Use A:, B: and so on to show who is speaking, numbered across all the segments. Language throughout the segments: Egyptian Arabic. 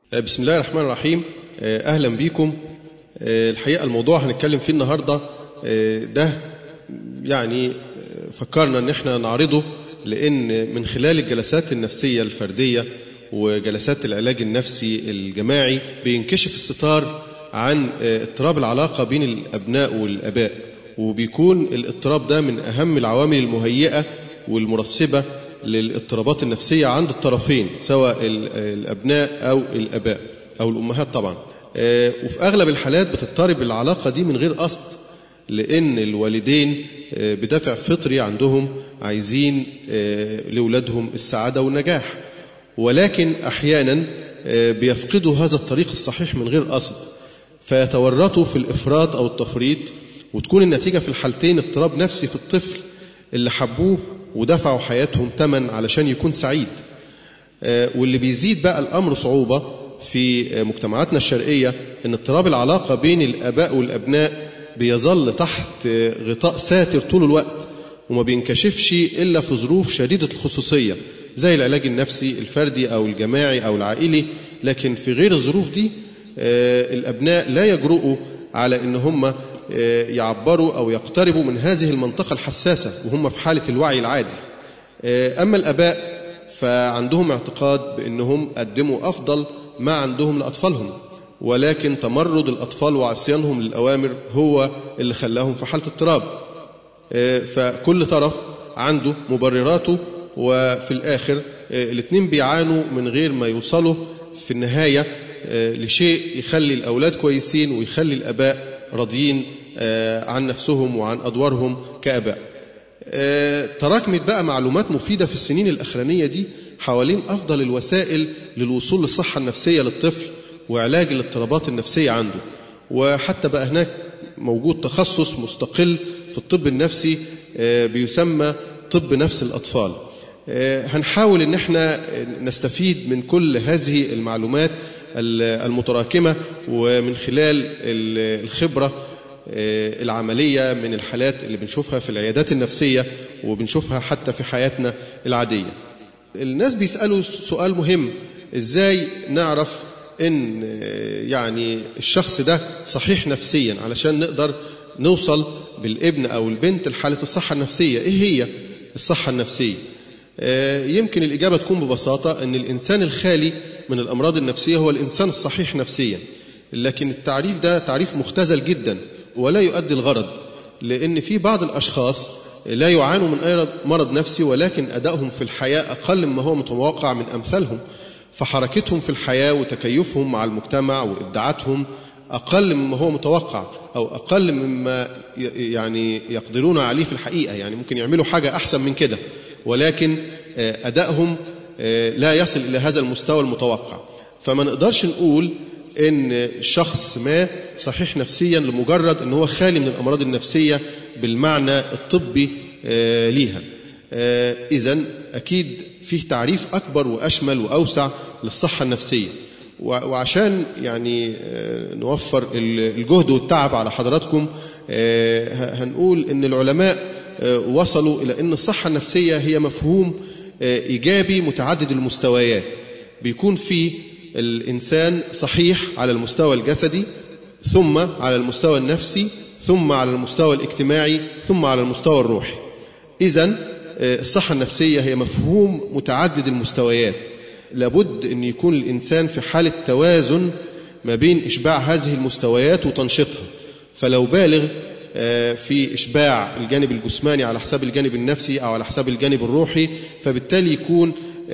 A: بسم الله الرحمن الرحيم أهلا بكم الحقيقة الموضوع هنتكلم فيه النهاردة ده يعني فكرنا ان احنا نعرضه لان من خلال الجلسات النفسية الفردية وجلسات العلاج النفسي الجماعي بينكشف الستار عن اضطراب العلاقة بين الأبناء والآباء وبيكون الاضطراب ده من أهم العوامل المهيئة والمرسبة للاضطرابات النفسية عند الطرفين سواء الأبناء أو الأباء أو الأمهات طبعا وفي أغلب الحالات بتضطرب العلاقة دي من غير قصد لأن الوالدين بدافع فطري عندهم عايزين لأولادهم السعادة والنجاح ولكن أحيانا بيفقدوا هذا الطريق الصحيح من غير قصد فيتورطوا في الإفراط أو التفريط وتكون النتيجة في الحالتين اضطراب نفسي في الطفل اللي حبوه ودفعوا حياتهم تمن علشان يكون سعيد واللي بيزيد بقى الأمر صعوبة في مجتمعاتنا الشرقية أن اضطراب العلاقة بين الأباء والأبناء بيظل تحت غطاء ساتر طول الوقت وما بينكشفش إلا في ظروف شديدة الخصوصية زي العلاج النفسي الفردي أو الجماعي أو العائلي لكن في غير الظروف دي الأبناء لا يجرؤوا على أن هم يعبروا أو يقتربوا من هذه المنطقة الحساسة وهم في حالة الوعي العادي أما الأباء فعندهم اعتقاد بأنهم قدموا أفضل ما عندهم لأطفالهم ولكن تمرد الأطفال وعصيانهم للأوامر هو اللي خلاهم في حالة اضطراب فكل طرف عنده مبرراته وفي الآخر الاثنين بيعانوا من غير ما يوصلوا في النهاية لشيء يخلي الأولاد كويسين ويخلي الأباء راضيين عن نفسهم وعن أدوارهم كأباء تراكمت بقى معلومات مفيدة في السنين الأخرانية دي حوالين أفضل الوسائل للوصول للصحة النفسية للطفل وعلاج الاضطرابات النفسية عنده وحتى بقى هناك موجود تخصص مستقل في الطب النفسي بيسمى طب نفس الأطفال هنحاول ان احنا نستفيد من كل هذه المعلومات المتراكمة ومن خلال الخبرة العملية من الحالات اللي بنشوفها في العيادات النفسية وبنشوفها حتى في حياتنا العادية الناس بيسألوا سؤال مهم ازاي نعرف ان يعني الشخص ده صحيح نفسيا علشان نقدر نوصل بالابن او البنت لحالة الصحة النفسية ايه هي الصحة النفسية يمكن الإجابة تكون ببساطة أن الإنسان الخالي من الأمراض النفسية هو الإنسان الصحيح نفسيا لكن التعريف ده تعريف مختزل جدا ولا يؤدي الغرض لأن في بعض الأشخاص لا يعانوا من أي مرض نفسي ولكن أدائهم في الحياة أقل مما هو متوقع من أمثالهم فحركتهم في الحياة وتكيفهم مع المجتمع وإبداعاتهم أقل مما هو متوقع أو أقل مما يعني يقدرون عليه في الحقيقة يعني ممكن يعملوا حاجة أحسن من كده ولكن أدائهم لا يصل إلى هذا المستوى المتوقع فما نقدرش نقول إن شخص ما صحيح نفسيا لمجرد أنه هو خالي من الأمراض النفسية بالمعنى الطبي ليها إذا أكيد فيه تعريف أكبر وأشمل وأوسع للصحة النفسية وعشان يعني نوفر الجهد والتعب على حضراتكم هنقول ان العلماء وصلوا إلى أن الصحة النفسية هي مفهوم إيجابي متعدد المستويات بيكون فيه الإنسان صحيح على المستوى الجسدي ثم على المستوى النفسي ثم على المستوى الاجتماعي ثم على المستوى الروحي إذا الصحة النفسية هي مفهوم متعدد المستويات لابد أن يكون الإنسان في حالة توازن ما بين إشباع هذه المستويات وتنشيطها فلو بالغ في إشباع الجانب الجسماني على حساب الجانب النفسي أو على حساب الجانب الروحي فبالتالي يكون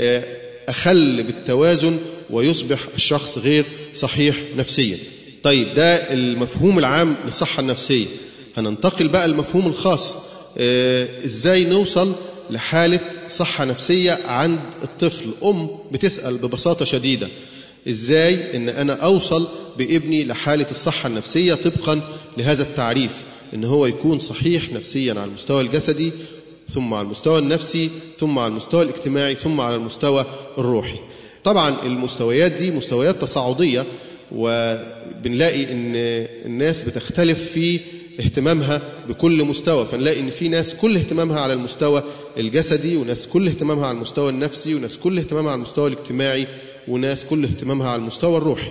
A: أخل بالتوازن ويصبح الشخص غير صحيح نفسيا طيب ده المفهوم العام للصحة النفسية هننتقل بقى المفهوم الخاص إزاي نوصل لحالة صحة نفسية عند الطفل أم بتسأل ببساطة شديدة إزاي إن أنا أوصل بابني لحالة الصحة النفسية طبقا لهذا التعريف ان هو يكون صحيح نفسيا على المستوى الجسدي ثم على المستوى النفسي ثم على المستوى الاجتماعي ثم على المستوى الروحي طبعا المستويات دي مستويات تصاعدية وبنلاقي ان الناس بتختلف في اهتمامها بكل مستوى فنلاقي ان في ناس كل اهتمامها على المستوى الجسدي وناس كل اهتمامها على المستوى النفسي وناس كل اهتمامها على المستوى الاجتماعي وناس كل اهتمامها على المستوى الروحي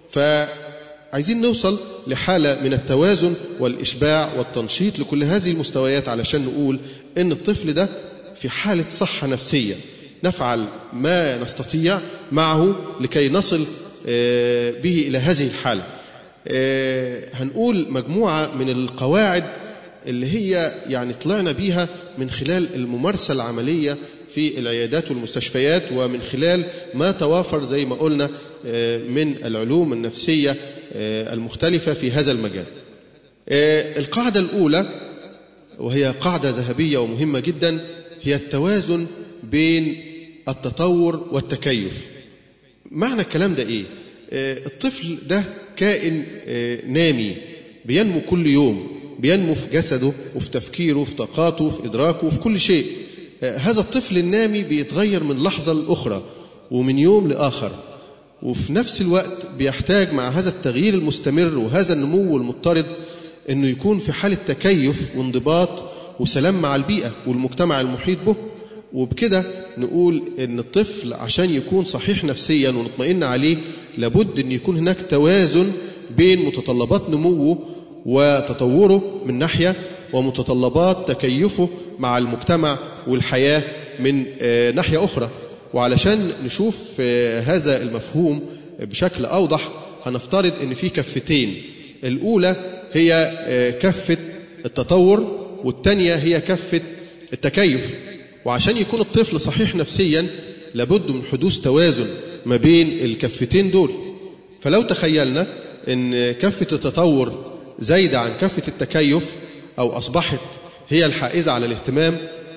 A: فعايزين نوصل لحالة من التوازن والإشباع والتنشيط لكل هذه المستويات علشان نقول إن الطفل ده في حالة صحة نفسية نفعل ما نستطيع معه لكي نصل به إلى هذه الحالة هنقول مجموعة من القواعد اللي هي يعني طلعنا بيها من خلال الممارسة العملية في العيادات والمستشفيات ومن خلال ما توافر زي ما قلنا من العلوم النفسية المختلفة في هذا المجال القاعدة الأولى وهي قاعدة ذهبية ومهمة جدا هي التوازن بين التطور والتكيف معنى الكلام ده إيه؟ الطفل ده كائن نامي بينمو كل يوم بينمو في جسده وفي تفكيره في طاقاته في إدراكه في كل شيء هذا الطفل النامي بيتغير من لحظة لأخرى ومن يوم لآخر وفي نفس الوقت بيحتاج مع هذا التغيير المستمر وهذا النمو المضطرد أنه يكون في حالة تكيف وانضباط وسلام مع البيئة والمجتمع المحيط به وبكده نقول أن الطفل عشان يكون صحيح نفسيا ونطمئن عليه لابد أن يكون هناك توازن بين متطلبات نموه وتطوره من ناحية ومتطلبات تكيفه مع المجتمع والحياة من ناحية أخرى وعلشان نشوف هذا المفهوم بشكل أوضح هنفترض أن في كفتين الأولى هي كفة التطور والثانية هي كفة التكيف وعشان يكون الطفل صحيح نفسيا لابد من حدوث توازن ما بين الكفتين دول فلو تخيلنا أن كفة التطور زايدة عن كفة التكيف أو أصبحت هي الحائزة على الاهتمام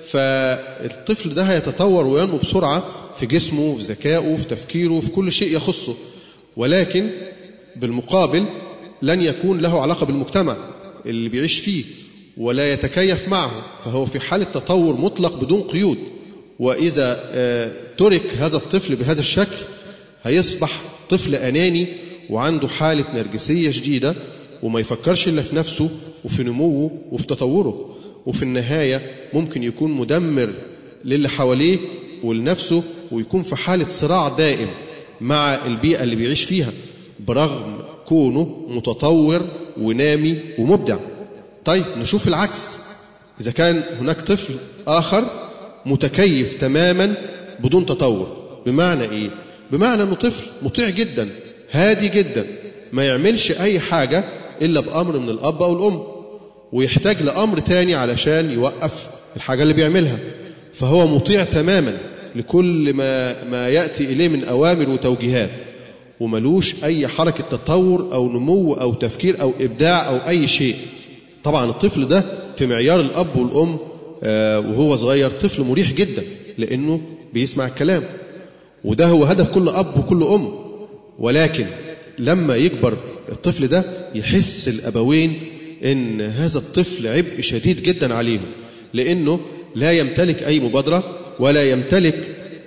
A: فالطفل ده هيتطور وينمو بسرعة في جسمه في ذكائه في تفكيره في كل شيء يخصه ولكن بالمقابل لن يكون له علاقة بالمجتمع اللي بيعيش فيه ولا يتكيف معه فهو في حالة تطور مطلق بدون قيود وإذا ترك هذا الطفل بهذا الشكل هيصبح طفل أناني وعنده حالة نرجسية شديدة وما يفكرش إلا في نفسه وفي نموه وفي تطوره وفي النهاية ممكن يكون مدمر للي حواليه ولنفسه ويكون في حالة صراع دائم مع البيئة اللي بيعيش فيها برغم كونه متطور ونامي ومبدع طيب نشوف العكس إذا كان هناك طفل آخر متكيف تماما بدون تطور بمعنى إيه؟ بمعنى أنه طفل مطيع جدا هادي جدا ما يعملش أي حاجة إلا بأمر من الأب أو الأم ويحتاج لأمر تاني علشان يوقف الحاجة اللي بيعملها فهو مطيع تماما لكل ما, ما يأتي إليه من أوامر وتوجيهات وملوش أي حركة تطور أو نمو أو تفكير أو إبداع أو أي شيء طبعا الطفل ده في معيار الأب والأم وهو صغير طفل مريح جدا لأنه بيسمع الكلام وده هو هدف كل أب وكل أم ولكن لما يكبر الطفل ده يحس الأبوين إن هذا الطفل عبء شديد جدا عليهم لأنه لا يمتلك أي مبادرة ولا يمتلك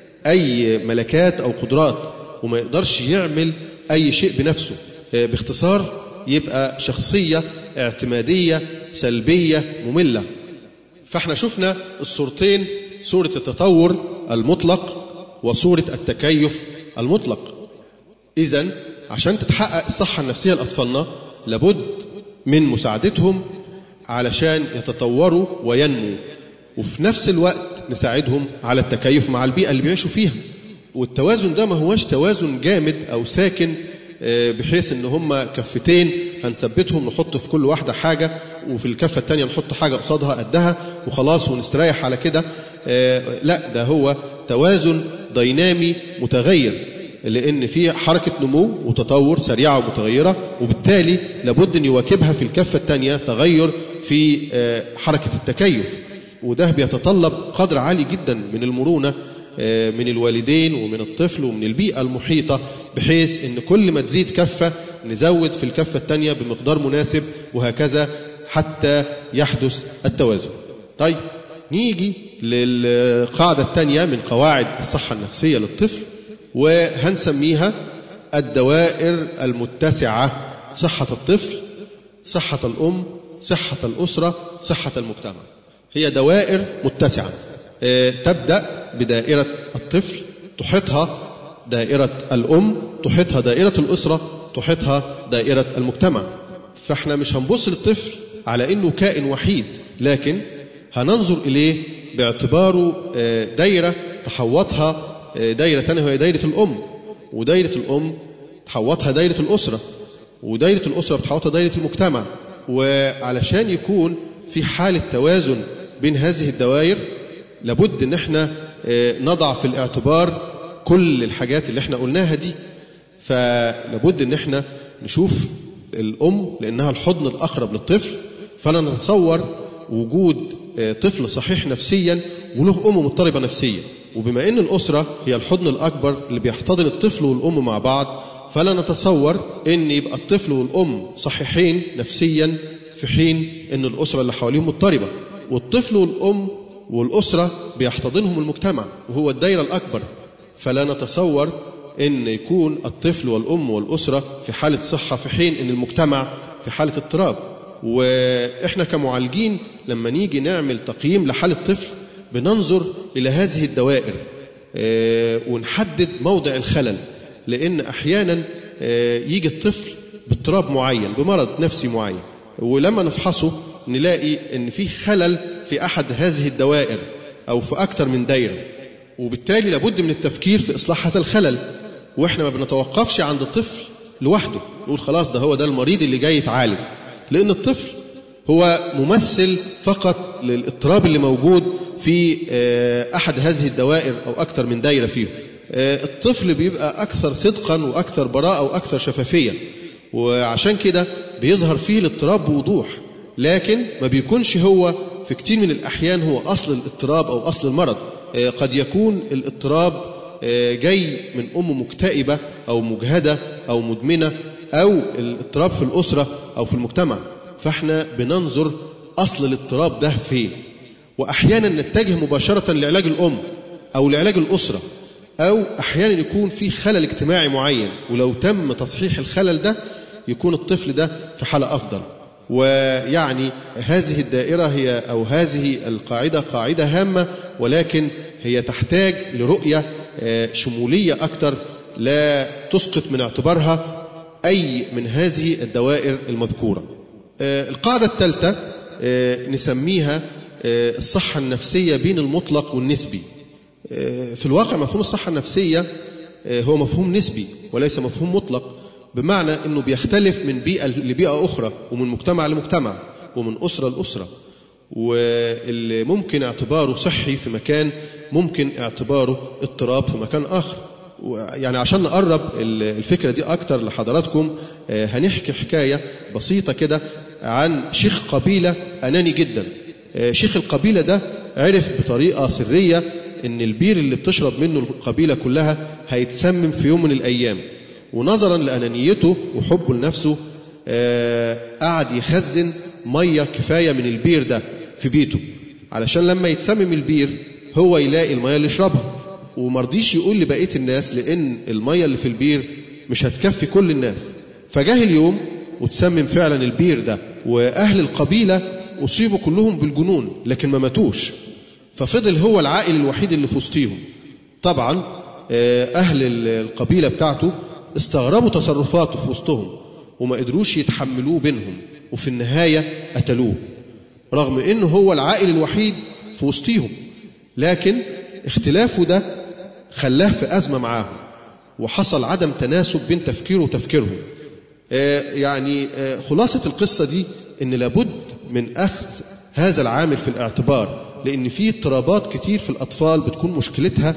A: أي ملكات أو قدرات وما يقدرش يعمل أي شيء بنفسه باختصار يبقى شخصية اعتمادية سلبية مملة فاحنا شفنا الصورتين صورة التطور المطلق وصورة التكيف المطلق إذا عشان تتحقق الصحة النفسية لأطفالنا لابد من مساعدتهم علشان يتطوروا وينموا وفي نفس الوقت نساعدهم على التكيف مع البيئة اللي بيعيشوا فيها والتوازن ده ما هوش توازن جامد أو ساكن بحيث ان هم كفتين هنثبتهم نحط في كل واحدة حاجة وفي الكفة التانية نحط حاجة قصادها قدها وخلاص ونستريح على كده لا ده هو توازن دينامي متغير لأن في حركة نمو وتطور سريعة ومتغيرة وبالتالي لابد أن يواكبها في الكفة الثانية تغير في حركة التكيف وده بيتطلب قدر عالي جدا من المرونة من الوالدين ومن الطفل ومن البيئة المحيطة بحيث أن كل ما تزيد كفة نزود في الكفة الثانية بمقدار مناسب وهكذا حتى يحدث التوازن طيب نيجي للقاعدة الثانية من قواعد الصحة النفسية للطفل وهنسميها الدوائر المتسعة صحة الطفل صحة الأم صحة الأسرة صحة المجتمع هي دوائر متسعة تبدأ بدائرة الطفل تحيطها دائرة الأم تحيطها دائرة الأسرة تحيطها دائرة المجتمع فاحنا مش هنبص للطفل على انه كائن وحيد لكن هننظر اليه باعتباره دايره تحوطها دايره ثانيه وهي دايره الام ودايره الام تحوطها دايره الاسره ودايره الاسره بتحوطها دايره المجتمع وعلشان يكون في حاله توازن بين هذه الدوائر لابد ان احنا نضع في الاعتبار كل الحاجات اللي احنا قلناها دي فلابد ان احنا نشوف الأم لأنها الحضن الأقرب للطفل فلا نتصور وجود طفل صحيح نفسيا وله أم مضطربة نفسيا وبما أن الأسرة هي الحضن الأكبر اللي بيحتضن الطفل والأم مع بعض فلا نتصور أن يبقى الطفل والأم صحيحين نفسيا في حين أن الأسرة اللي حواليهم مضطربة والطفل والأم والأسرة بيحتضنهم المجتمع وهو الدايرة الأكبر فلا نتصور ان يكون الطفل والام والاسره في حاله صحه في حين ان المجتمع في حاله اضطراب واحنا كمعالجين لما نيجي نعمل تقييم لحاله طفل بننظر الى هذه الدوائر ونحدد موضع الخلل لان احيانا يجي الطفل باضطراب معين بمرض نفسي معين ولما نفحصه نلاقي ان في خلل في احد هذه الدوائر او في اكثر من دايره وبالتالي لابد من التفكير في اصلاح هذا الخلل واحنا ما بنتوقفش عند الطفل لوحده نقول خلاص ده هو ده المريض اللي جاي يتعالج لان الطفل هو ممثل فقط للاضطراب اللي موجود في احد هذه الدوائر او اكثر من دايره فيهم الطفل بيبقى اكثر صدقا واكثر براءه واكثر شفافيه وعشان كده بيظهر فيه الاضطراب بوضوح لكن ما بيكونش هو في كتير من الاحيان هو اصل الاضطراب او اصل المرض قد يكون الاضطراب جاي من أم مكتئبة أو مجهدة أو مدمنة أو الاضطراب في الأسرة أو في المجتمع فإحنا بننظر أصل الاضطراب ده فين وأحيانا نتجه مباشرة لعلاج الأم أو لعلاج الأسرة أو أحيانا يكون في خلل اجتماعي معين ولو تم تصحيح الخلل ده يكون الطفل ده في حالة أفضل ويعني هذه الدائرة هي أو هذه القاعدة قاعدة هامة ولكن هي تحتاج لرؤية شمولية أكثر لا تسقط من اعتبارها أي من هذه الدوائر المذكورة القاعدة الثالثة نسميها الصحة النفسية بين المطلق والنسبي في الواقع مفهوم الصحة النفسية هو مفهوم نسبي وليس مفهوم مطلق بمعنى أنه بيختلف من بيئة لبيئة أخرى ومن مجتمع لمجتمع ومن أسرة لأسرة واللي ممكن اعتباره صحي في مكان ممكن اعتباره اضطراب في مكان آخر يعني عشان نقرب الفكرة دي أكتر لحضراتكم هنحكي حكاية بسيطة كده عن شيخ قبيلة أناني جدا شيخ القبيلة ده عرف بطريقة سرية ان البير اللي بتشرب منه القبيلة كلها هيتسمم في يوم من الأيام ونظرا لأنانيته وحبه لنفسه قعد يخزن مية كفاية من البير ده في بيته علشان لما يتسمم البير هو يلاقي المية اللي يشربها ومرضيش يقول لبقية الناس لأن المية اللي في البير مش هتكفي كل الناس فجاه اليوم وتسمم فعلا البير ده وأهل القبيلة أصيبوا كلهم بالجنون لكن ما ماتوش ففضل هو العائل الوحيد اللي في وسطيهم طبعا أهل القبيلة بتاعته استغربوا تصرفاته في وسطهم وما قدروش يتحملوه بينهم وفي النهاية قتلوه رغم أنه هو العائل الوحيد في وسطيهم لكن اختلافه ده خلاه في أزمة معاهم وحصل عدم تناسب بين تفكيره وتفكيرهم يعني خلاصة القصة دي أن لابد من أخذ هذا العامل في الاعتبار لأن في اضطرابات كتير في الأطفال بتكون مشكلتها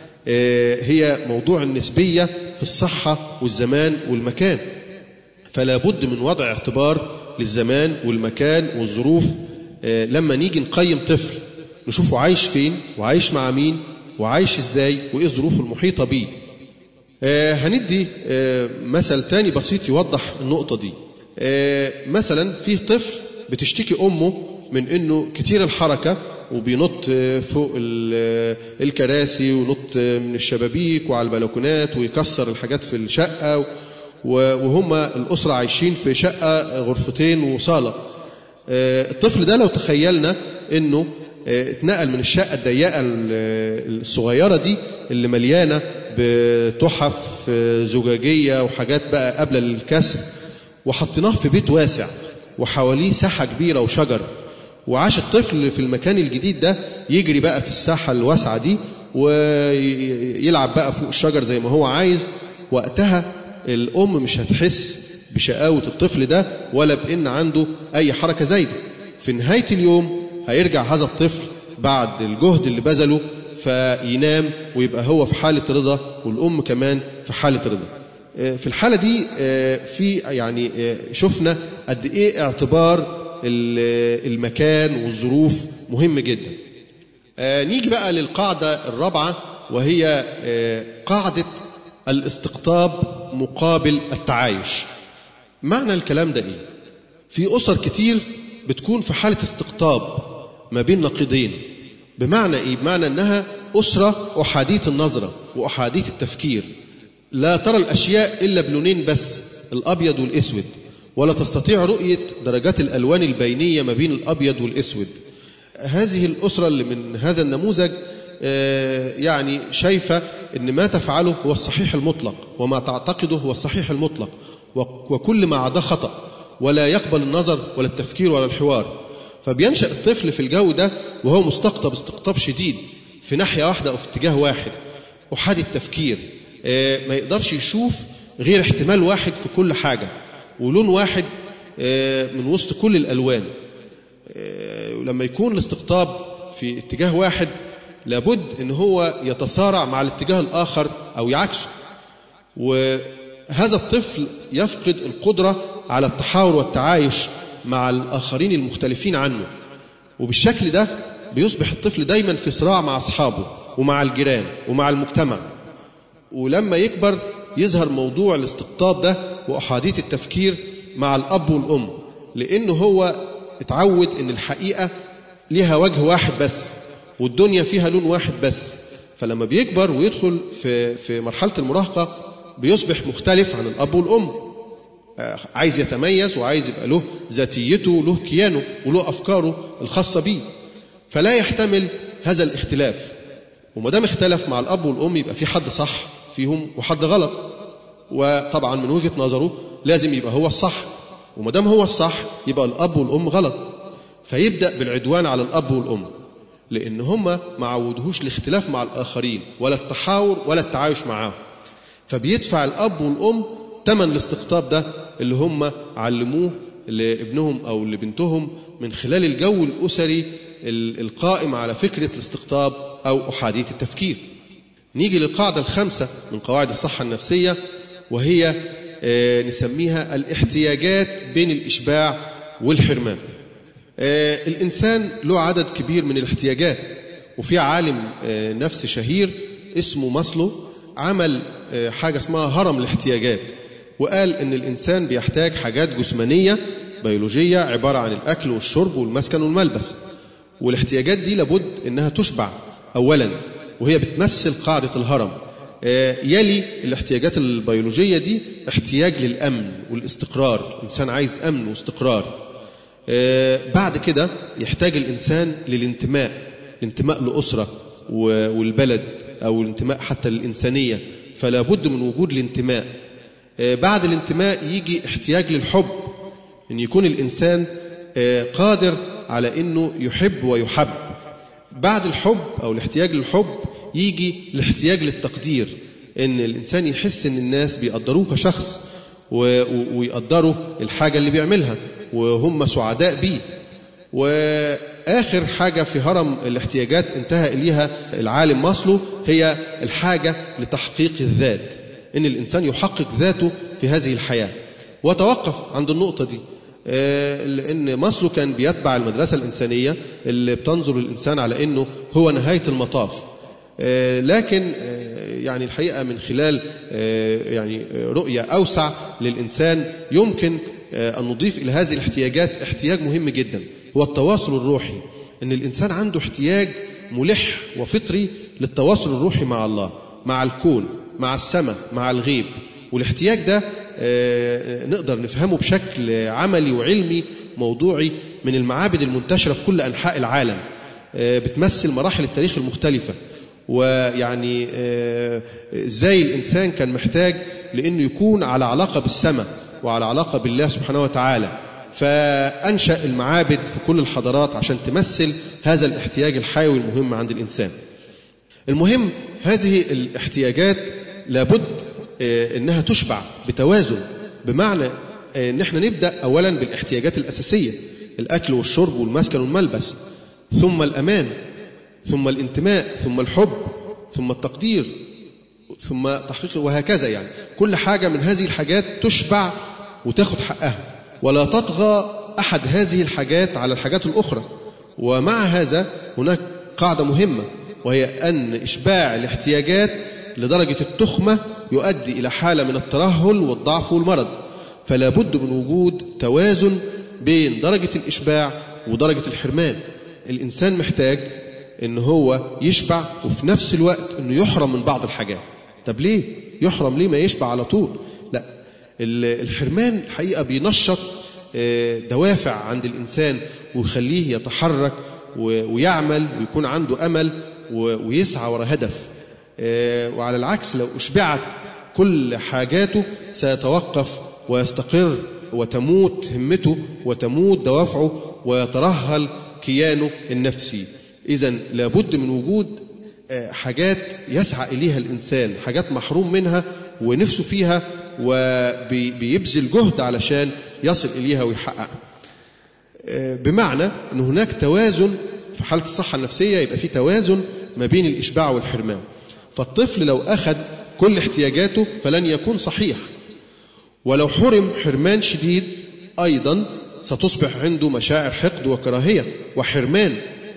A: هي موضوع النسبية في الصحة والزمان والمكان فلا بد من وضع اعتبار للزمان والمكان والظروف لما نيجي نقيم طفل نشوفه عايش فين وعايش مع مين وعايش ازاي وايه الظروف المحيطة بيه هندي مثل تاني بسيط يوضح النقطة دي مثلا فيه طفل بتشتكي أمه من أنه كتير الحركة وبينط فوق الكراسي ونط من الشبابيك وعلى البلكونات ويكسر الحاجات في الشقة وهم الأسرة عايشين في شقة غرفتين وصالة الطفل ده لو تخيلنا أنه اتنقل من الشقة الضيقة الصغيرة دي اللي مليانة بتحف زجاجية وحاجات بقى قبل الكسر وحطيناه في بيت واسع وحواليه ساحة كبيرة وشجر وعاش الطفل في المكان الجديد ده يجري بقى في الساحة الواسعة دي ويلعب بقى فوق الشجر زي ما هو عايز وقتها الأم مش هتحس بشقاوة الطفل ده ولا بإن عنده أي حركة زايدة في نهاية اليوم هيرجع هذا الطفل بعد الجهد اللي بذله فينام ويبقى هو في حالة رضا والأم كمان في حالة رضا في الحالة دي في يعني شفنا قد إيه اعتبار المكان والظروف مهم جدا نيجي بقى للقاعدة الرابعة وهي قاعدة الاستقطاب مقابل التعايش معنى الكلام ده إيه؟ في أسر كتير بتكون في حالة استقطاب ما بين نقيضين بمعنى إيه؟ بمعنى أنها أسرة أحادية النظرة وأحادية التفكير لا ترى الأشياء إلا بلونين بس الأبيض والأسود ولا تستطيع رؤية درجات الألوان البينية ما بين الأبيض والأسود هذه الأسرة اللي من هذا النموذج يعني شايفة أن ما تفعله هو الصحيح المطلق وما تعتقده هو الصحيح المطلق وكل ما عداه خطأ ولا يقبل النظر ولا التفكير ولا الحوار فبينشأ الطفل في الجو ده وهو مستقطب استقطاب شديد في ناحية واحدة أو في اتجاه واحد أحادي التفكير ما يقدرش يشوف غير احتمال واحد في كل حاجة ولون واحد من وسط كل الألوان ولما يكون الاستقطاب في اتجاه واحد لابد ان هو يتصارع مع الاتجاه الآخر أو يعكسه وهذا الطفل يفقد القدرة على التحاور والتعايش مع الآخرين المختلفين عنه وبالشكل ده بيصبح الطفل دايما في صراع مع أصحابه ومع الجيران ومع المجتمع ولما يكبر يظهر موضوع الاستقطاب ده وأحادية التفكير مع الأب والأم لأنه هو اتعود أن الحقيقة لها وجه واحد بس والدنيا فيها لون واحد بس فلما بيكبر ويدخل في, في مرحلة المراهقة بيصبح مختلف عن الأب والأم عايز يتميز وعايز يبقى له ذاتيته له كيانه وله أفكاره الخاصة بيه فلا يحتمل هذا الاختلاف وما دام اختلف مع الأب والأم يبقى في حد صح فيهم وحد غلط وطبعا من وجهة نظره لازم يبقى هو الصح وما دام هو الصح يبقى الأب والأم غلط فيبدأ بالعدوان على الأب والأم لأن هم ما عودهوش الاختلاف مع الآخرين ولا التحاور ولا التعايش معاهم فبيدفع الأب والأم ثمن الاستقطاب ده اللي هم علموه لابنهم أو لبنتهم من خلال الجو الأسري القائم على فكرة الاستقطاب أو أحادية التفكير نيجي للقاعدة الخامسة من قواعد الصحة النفسية وهي نسميها الاحتياجات بين الإشباع والحرمان الإنسان له عدد كبير من الاحتياجات وفي عالم نفس شهير اسمه ماسلو عمل حاجة اسمها هرم الاحتياجات وقال إن الإنسان بيحتاج حاجات جسمانية بيولوجية عبارة عن الأكل والشرب والمسكن والملبس والاحتياجات دي لابد إنها تشبع أولا وهي بتمثل قاعدة الهرم يلي الاحتياجات البيولوجية دي احتياج للأمن والاستقرار الإنسان عايز أمن واستقرار بعد كده يحتاج الإنسان للانتماء الانتماء لأسرة والبلد أو الانتماء حتى للإنسانية فلا بد من وجود الانتماء بعد الانتماء يجي احتياج للحب أن يكون الإنسان قادر على أنه يحب ويحب بعد الحب أو الاحتياج للحب يجي الاحتياج للتقدير أن الإنسان يحس أن الناس بيقدروه كشخص ويقدروا الحاجة اللي بيعملها وهم سعداء بيه وآخر حاجة في هرم الاحتياجات انتهى إليها العالم ماسلو هي الحاجة لتحقيق الذات إن الإنسان يحقق ذاته في هذه الحياة وتوقف عند النقطة دي لأن ماسلو كان بيتبع المدرسة الإنسانية اللي بتنظر الإنسان على أنه هو نهاية المطاف لكن يعني الحقيقة من خلال يعني رؤية أوسع للإنسان يمكن أن نضيف إلى هذه الاحتياجات احتياج مهم جدا هو التواصل الروحي أن الإنسان عنده احتياج ملح وفطري للتواصل الروحي مع الله مع الكون مع السماء مع الغيب والاحتياج ده نقدر نفهمه بشكل عملي وعلمي موضوعي من المعابد المنتشرة في كل أنحاء العالم بتمثل مراحل التاريخ المختلفة ويعني آه، ازاي الإنسان كان محتاج لأنه يكون على علاقة بالسماء وعلى علاقة بالله سبحانه وتعالى فأنشأ المعابد في كل الحضارات عشان تمثل هذا الاحتياج الحيوي المهم عند الإنسان المهم هذه الاحتياجات لابد آه، انها تشبع بتوازن بمعنى آه، ان احنا نبدا اولا بالاحتياجات الاساسيه الاكل والشرب والمسكن والملبس ثم الامان ثم الانتماء ثم الحب ثم التقدير ثم تحقيق وهكذا يعني كل حاجه من هذه الحاجات تشبع وتاخد حقها ولا تطغى احد هذه الحاجات على الحاجات الاخرى ومع هذا هناك قاعده مهمه وهي ان اشباع الاحتياجات لدرجه التخمه يؤدي الى حاله من الترهل والضعف والمرض فلا بد من وجود توازن بين درجه الاشباع ودرجه الحرمان الانسان محتاج ان هو يشبع وفي نفس الوقت انه يحرم من بعض الحاجات طب ليه يحرم ليه ما يشبع على طول لا ال- الحرمان الحقيقه بينشط آه، دوافع عند الانسان ويخليه يتحرك و- ويعمل ويكون عنده امل و- ويسعى وراء هدف آه، وعلى العكس لو اشبعت كل حاجاته سيتوقف ويستقر وتموت همته وتموت دوافعه ويترهل كيانه النفسي إذا لابد من وجود آه، حاجات يسعى إليها الإنسان حاجات محروم منها ونفسه فيها وبيبذل جهد علشان يصل إليها ويحققها آه، بمعنى أن هناك توازن في حالة الصحة النفسية يبقى في توازن ما بين الإشباع والحرمان فالطفل لو أخذ كل احتياجاته فلن يكون صحيح ولو حرم حرمان شديد أيضا ستصبح عنده مشاعر حقد وكراهية وحرمان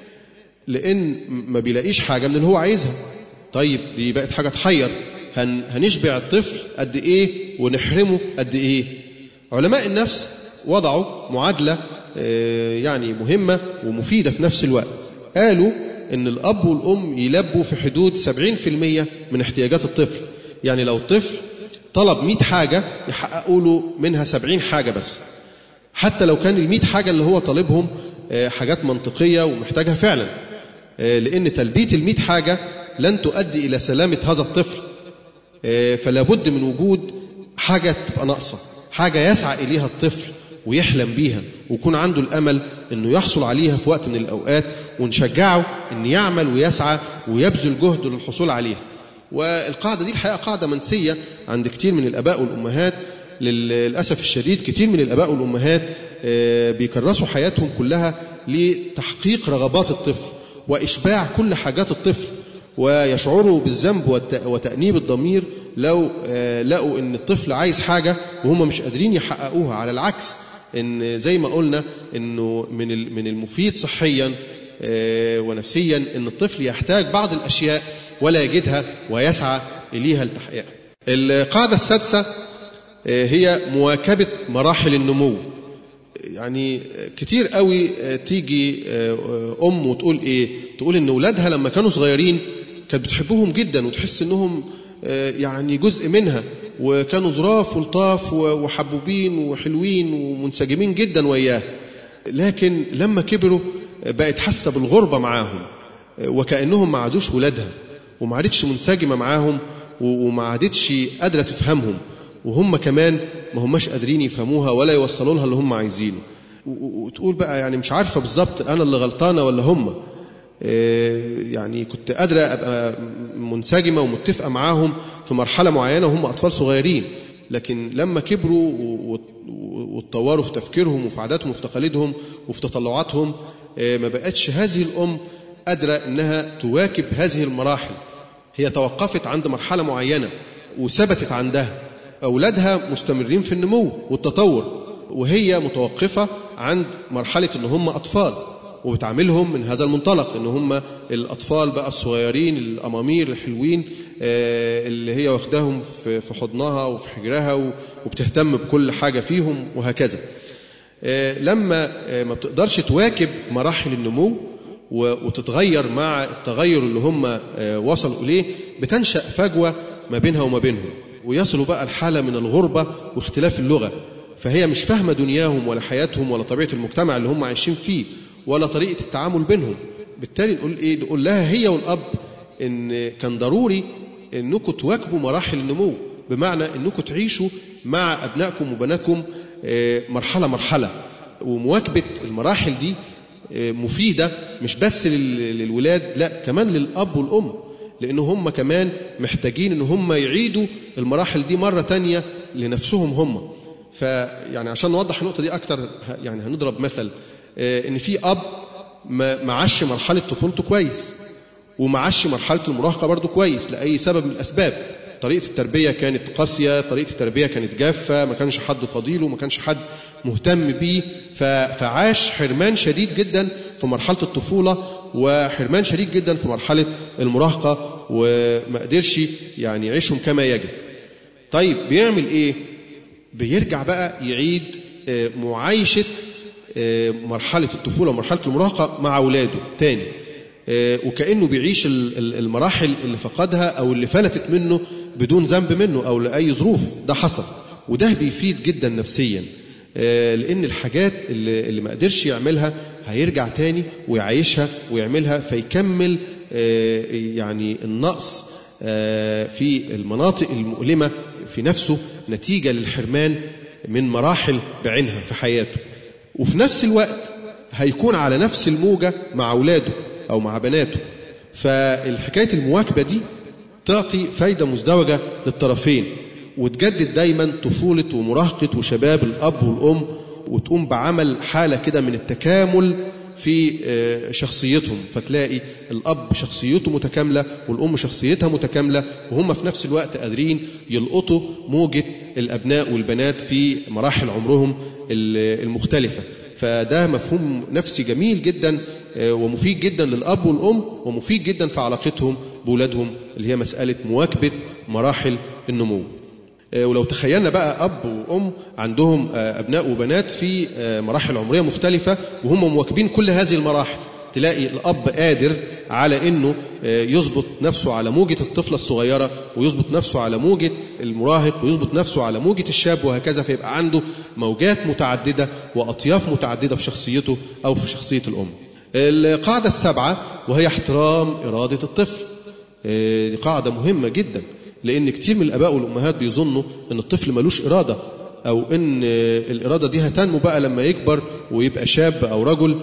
A: لأن ما بيلاقيش حاجة من اللي هو عايزها طيب دي بقت حاجة تحير هن هنشبع الطفل قد إيه ونحرمه قد إيه علماء النفس وضعوا معادلة آه، يعني مهمة ومفيدة في نفس الوقت قالوا إن الأب والأم يلبوا في حدود 70% من احتياجات الطفل يعني لو الطفل طلب 100 حاجة يحققوا له منها 70 حاجة بس حتى لو كان ال 100 حاجة اللي هو طالبهم آه، حاجات منطقية ومحتاجها فعلا آه، لأن تلبية ال 100 حاجة لن تؤدي إلى سلامة هذا الطفل آه، فلا بد من وجود حاجة تبقى ناقصة حاجة يسعى إليها الطفل ويحلم بيها ويكون عنده الأمل أنه يحصل عليها في وقت من الأوقات ونشجعه أن يعمل ويسعى ويبذل جهد للحصول عليها والقاعدة دي الحقيقة قاعدة منسية عند كتير من الآباء والأمهات للأسف الشديد كتير من الآباء والأمهات آه، بيكرسوا حياتهم كلها لتحقيق رغبات الطفل وإشباع كل حاجات الطفل ويشعروا بالذنب والت- وتأنيب الضمير لو آه، لقوا ان الطفل عايز حاجه وهم مش قادرين يحققوها على العكس ان زي ما قلنا انه من ال- من المفيد صحيا آه، ونفسيا ان الطفل يحتاج بعض الاشياء ولا يجدها ويسعى اليها لتحقيقها. القاعده السادسه آه، هي مواكبه مراحل النمو. يعني كتير قوي تيجي ام وتقول ايه تقول ان اولادها لما كانوا صغيرين كانت بتحبهم جدا وتحس انهم يعني جزء منها وكانوا ظراف ولطاف وحبوبين وحلوين ومنسجمين جدا وياه لكن لما كبروا بقت حاسه بالغربه معاهم وكانهم ما عادوش ولادها وما عادتش منسجمه معاهم وما عادتش قادره تفهمهم وهم كمان ما هماش قادرين يفهموها ولا يوصلوا لها اللي هم عايزينه وتقول بقى يعني مش عارفه بالظبط انا اللي غلطانه ولا هم يعني كنت قادره ابقى منسجمه ومتفقه معاهم في مرحله معينه وهم اطفال صغيرين لكن لما كبروا واتطوروا في تفكيرهم وفي عاداتهم وفي تقاليدهم وفي تطلعاتهم ما بقتش هذه الام قادره انها تواكب هذه المراحل هي توقفت عند مرحله معينه وثبتت عندها أولادها مستمرين في النمو والتطور وهي متوقفة عند مرحلة إن هم أطفال وبتعاملهم من هذا المنطلق إن هم الأطفال بقى الصغيرين الأمامير الحلوين اللي هي واخداهم في حضنها وفي حجرها وبتهتم بكل حاجة فيهم وهكذا لما ما بتقدرش تواكب مراحل النمو وتتغير مع التغير اللي هم وصلوا إليه بتنشأ فجوة ما بينها وما بينهم ويصلوا بقى الحالة من الغربة واختلاف اللغة فهي مش فاهمة دنياهم ولا حياتهم ولا طبيعة المجتمع اللي هم عايشين فيه ولا طريقة التعامل بينهم بالتالي نقول إيه نقول لها هي والأب إن كان ضروري إنكم تواكبوا مراحل النمو بمعنى إنكم تعيشوا مع أبنائكم وبناتكم مرحلة مرحلة ومواكبة المراحل دي مفيدة مش بس للولاد لا كمان للأب والأم لأن هم كمان محتاجين إن هم يعيدوا المراحل دي مرة تانية لنفسهم هم فيعني عشان نوضح النقطة دي أكتر يعني هنضرب مثل إن في أب ما عاش مرحلة طفولته كويس وما عاش مرحلة المراهقة برضه كويس لأي سبب من الأسباب طريقة التربية كانت قاسية طريقة التربية كانت جافة ما كانش حد فضيله ما كانش حد مهتم بيه فعاش حرمان شديد جدا في مرحلة الطفولة وحرمان شديد جدا في مرحلة المراهقة وما قدرش يعني يعيشهم كما يجب طيب بيعمل ايه بيرجع بقى يعيد معايشة مرحلة الطفولة ومرحلة المراهقة مع أولاده تاني وكأنه بيعيش المراحل اللي فقدها أو اللي فلتت منه بدون ذنب منه أو لأي ظروف ده حصل وده بيفيد جدا نفسيا لأن الحاجات اللي, اللي ما قدرش يعملها هيرجع تاني ويعيشها ويعملها فيكمل يعني النقص في المناطق المؤلمة في نفسه نتيجة للحرمان من مراحل بعينها في حياته وفي نفس الوقت هيكون على نفس الموجة مع أولاده أو مع بناته فالحكاية المواكبة دي تعطي فايدة مزدوجة للطرفين وتجدد دايما طفولة ومراهقة وشباب الأب والأم وتقوم بعمل حالة كده من التكامل في شخصيتهم فتلاقي الأب شخصيته متكاملة والأم شخصيتها متكاملة وهم في نفس الوقت قادرين يلقطوا موجة الأبناء والبنات في مراحل عمرهم المختلفة فده مفهوم نفسي جميل جدا ومفيد جدا للأب والأم ومفيد جدا في علاقتهم بولادهم اللي هي مسألة مواكبة مراحل النمو ولو تخيلنا بقى أب وأم عندهم أبناء وبنات في مراحل عمرية مختلفة وهم مواكبين كل هذه المراحل تلاقي الأب قادر على أنه يظبط نفسه على موجة الطفلة الصغيرة ويظبط نفسه على موجة المراهق ويظبط نفسه على موجة الشاب وهكذا فيبقى عنده موجات متعددة وأطياف متعددة في شخصيته أو في شخصية الأم القاعدة السابعة وهي احترام إرادة الطفل دي قاعدة مهمة جدا لأن كتير من الآباء والأمهات بيظنوا أن الطفل ملوش إرادة أو أن الإرادة دي هتنمو بقى لما يكبر ويبقى شاب أو رجل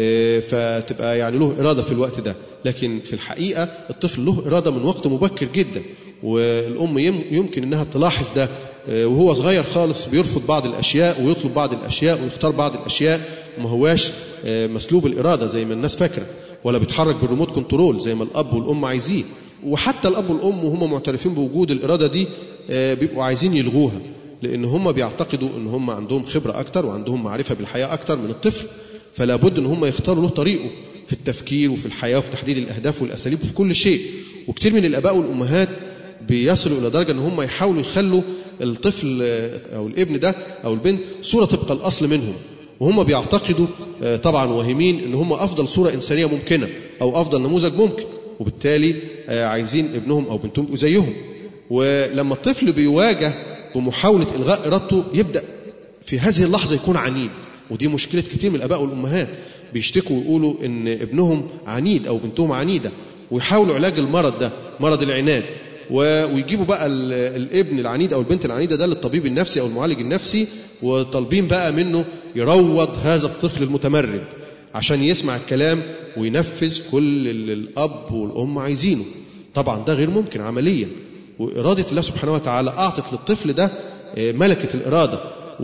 A: فتبقى يعني له إرادة في الوقت ده لكن في الحقيقة الطفل له إرادة من وقت مبكر جدا والأم يمكن أنها تلاحظ ده وهو صغير خالص بيرفض بعض الأشياء ويطلب بعض الأشياء ويختار بعض الأشياء وما هواش مسلوب الإرادة زي ما الناس فاكرة ولا بيتحرك بالريموت كنترول زي ما الأب والأم عايزين وحتى الأب والأم وهم معترفين بوجود الإرادة دي بيبقوا عايزين يلغوها لأن هم بيعتقدوا أن هم عندهم خبرة أكتر وعندهم معرفة بالحياة أكتر من الطفل فلا بد أن هم يختاروا له طريقه في التفكير وفي الحياة وفي تحديد الأهداف والأساليب وفي كل شيء وكتير من الآباء والأمهات بيصلوا إلى درجة أن هم يحاولوا يخلوا الطفل أو الابن ده أو البنت صورة طبق الأصل منهم وهم بيعتقدوا طبعا واهمين ان هم افضل صوره انسانيه ممكنه او افضل نموذج ممكن وبالتالي عايزين ابنهم او بنتهم يبقوا زيهم ولما الطفل بيواجه بمحاوله الغاء ارادته يبدا في هذه اللحظه يكون عنيد ودي مشكله كتير من الاباء والامهات بيشتكوا ويقولوا ان ابنهم عنيد او بنتهم عنيده ويحاولوا علاج المرض ده مرض العناد ويجيبوا بقى الابن العنيد او البنت العنيده ده للطبيب النفسي او المعالج النفسي وطالبين بقى منه يروض هذا الطفل المتمرد عشان يسمع الكلام وينفذ كل اللي الاب والام عايزينه طبعا ده غير ممكن عمليا واراده الله سبحانه وتعالى اعطت للطفل ده ملكه الاراده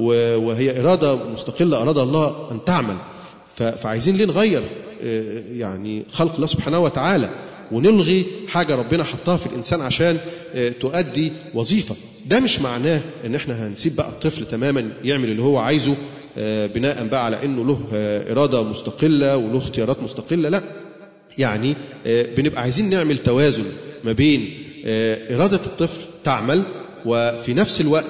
A: وهي اراده مستقله اراد الله ان تعمل فعايزين ليه نغير يعني خلق الله سبحانه وتعالى ونلغي حاجة ربنا حطها في الإنسان عشان تؤدي وظيفة ده مش معناه ان احنا هنسيب بقى الطفل تماما يعمل اللي هو عايزه بناء بقى على انه له إرادة مستقلة وله اختيارات مستقلة لا يعني بنبقى عايزين نعمل توازن ما بين إرادة الطفل تعمل وفي نفس الوقت